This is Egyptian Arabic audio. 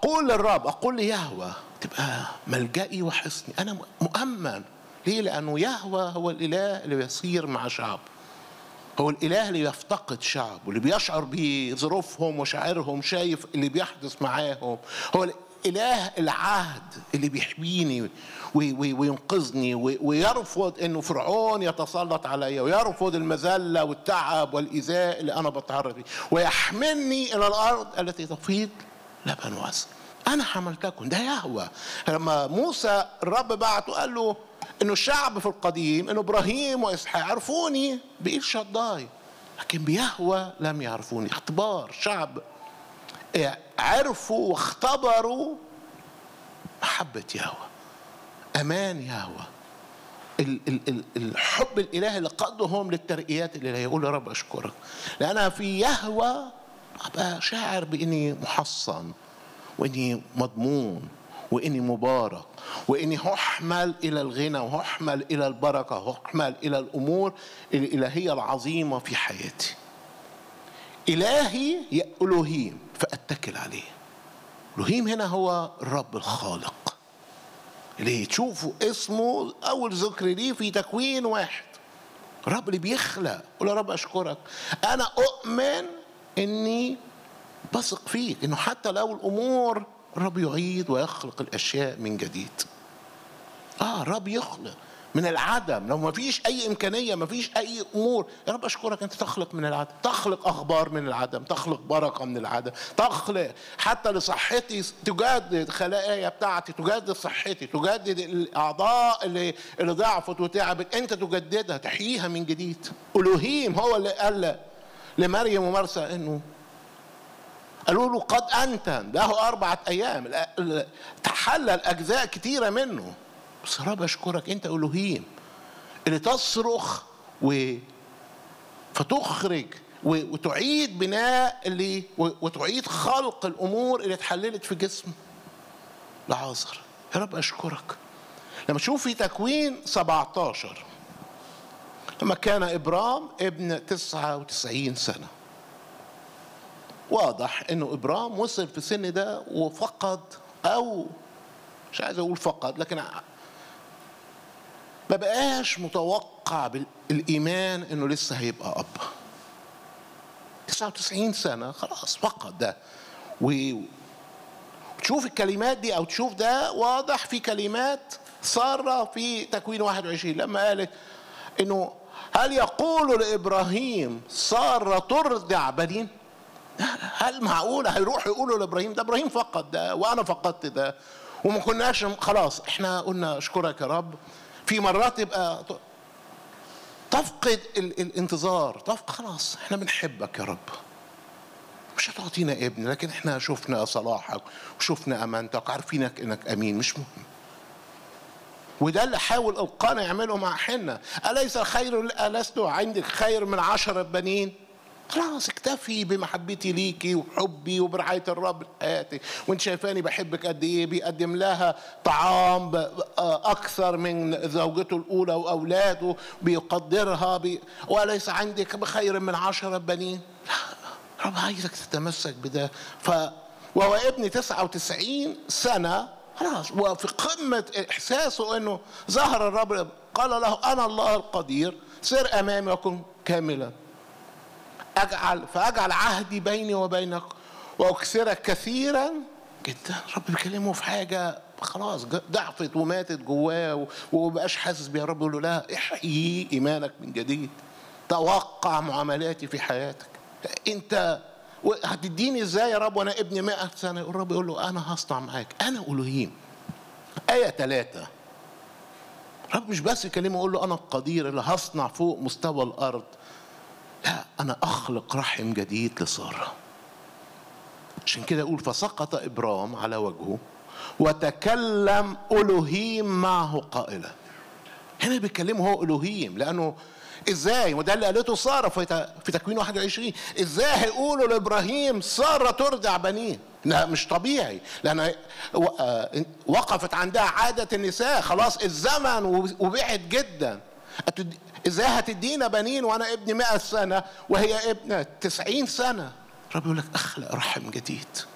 اقول للرب اقول ليهوى تبقى ملجئي وحصني انا مؤمن ليه لانه يهوى هو الاله اللي بيصير مع شعب هو الاله اللي يفتقد شعب واللي بيشعر بظروفهم وشعائرهم شايف اللي بيحدث معاهم هو اله العهد اللي بيحميني وينقذني ويرفض انه فرعون يتسلط علي ويرفض المذله والتعب والايذاء اللي انا بتعرض فيه ويحملني الى الارض التي تفيض لبن وعسل انا حملتكم ده يهوى لما موسى الرب بعته قال له انه الشعب في القديم انه ابراهيم واسحاق عرفوني بايل شداي لكن بيهوى لم يعرفوني اختبار شعب عرفوا واختبروا محبة يهوى أمان يهوى الحب الإلهي اللي قادهم للترقيات الإلهية يقول يا رب أشكرك لأنا في يهوى أبقى شاعر بإني محصن وإني مضمون وإني مبارك وإني هحمل إلى الغنى وهحمل إلى البركة وهحمل إلى الأمور الإلهية العظيمة في حياتي إلهي يا ألوهيم فأتكل عليه ألوهيم هنا هو الرب الخالق اللي تشوفوا اسمه أول ذكر ليه في تكوين واحد الرب اللي بيخلق قول يا رب أشكرك أنا أؤمن إني بثق فيك إنه حتى لو الأمور الرب يعيد ويخلق الأشياء من جديد آه الرب يخلق من العدم لو ما فيش اي امكانيه ما فيش اي امور يا رب اشكرك انت تخلق من العدم تخلق اخبار من العدم تخلق بركه من العدم تخلق حتى لصحتي تجدد خلايا بتاعتي تجدد صحتي تجدد الاعضاء اللي اللي ضعفت وتعبت انت تجددها تحييها من جديد الوهيم هو اللي قال لمريم ومرسى انه قالوا له قد انتن له اربعه ايام تحلل اجزاء كتيره منه بس رب اشكرك انت الوهيم اللي تصرخ و فتخرج وتعيد بناء اللي وتعيد خلق الامور اللي اتحللت في جسم لعازر يا رب اشكرك لما تشوف في تكوين 17 لما كان ابرام ابن 99 سنه واضح انه ابرام وصل في السن ده وفقد او مش عايز اقول فقد لكن ما بقاش متوقع بالايمان انه لسه هيبقى اب 99 سنه خلاص فقد ده وتشوف الكلمات دي او تشوف ده واضح في كلمات ساره في تكوين 21 لما قالت انه هل يقول لابراهيم ساره ترضع بنين؟ هل معقوله هيروح يقولوا لابراهيم ده ابراهيم فقد ده وانا فقدت ده وما كناش خلاص احنا قلنا اشكرك يا رب في مرات يبقى تفقد الانتظار تفقد خلاص احنا بنحبك يا رب مش هتعطينا ابن لكن احنا شفنا صلاحك وشفنا امانتك وعارفينك انك امين مش مهم وده اللي حاول القانا يعمله مع حنة أليس خير ألست عندك خير من عشرة بنين خلاص اكتفي بمحبتي ليكي وحبي وبرعاية الرب لحياتي وانت شايفاني بحبك قد ايه بيقدم لها طعام اكثر من زوجته الاولى واولاده بيقدرها بي وليس عندك بخير من عشرة بنين لا رب عايزك تتمسك بده ف وهو ابن 99 سنة خلاص وفي قمة إحساسه أنه ظهر الرب قال له أنا الله القدير سر أمامي وكن كاملا اجعل فاجعل عهدي بيني وبينك واكسرك كثيرا جدا رب بيكلمه في حاجه خلاص ضعفت وماتت جواه ومبقاش حاسس بيها رب يقول له لا احيي ايمانك من جديد توقع معاملاتي في حياتك انت هتديني ازاي يا رب وانا ابني 100 سنه يقول الرب يقول له انا هصنع معاك انا الوهيم ايه ثلاثه رب مش بس يكلمه يقول له انا القدير اللي هصنع فوق مستوى الارض لا أنا أخلق رحم جديد لسارة عشان كده يقول فسقط إبرام على وجهه وتكلم ألوهيم معه قائلا هنا بيتكلمه هو ألوهيم لأنه ازاي وده اللي قالته ساره في في تكوين 21 ازاي هيقولوا لابراهيم ساره ترضع بنيه لا مش طبيعي لان وقفت عندها عاده النساء خلاص الزمن وبعد جدا ازاي هتدينا بنين وانا ابني مئة سنة وهي ابنة تسعين سنة رب يقول لك اخلق رحم جديد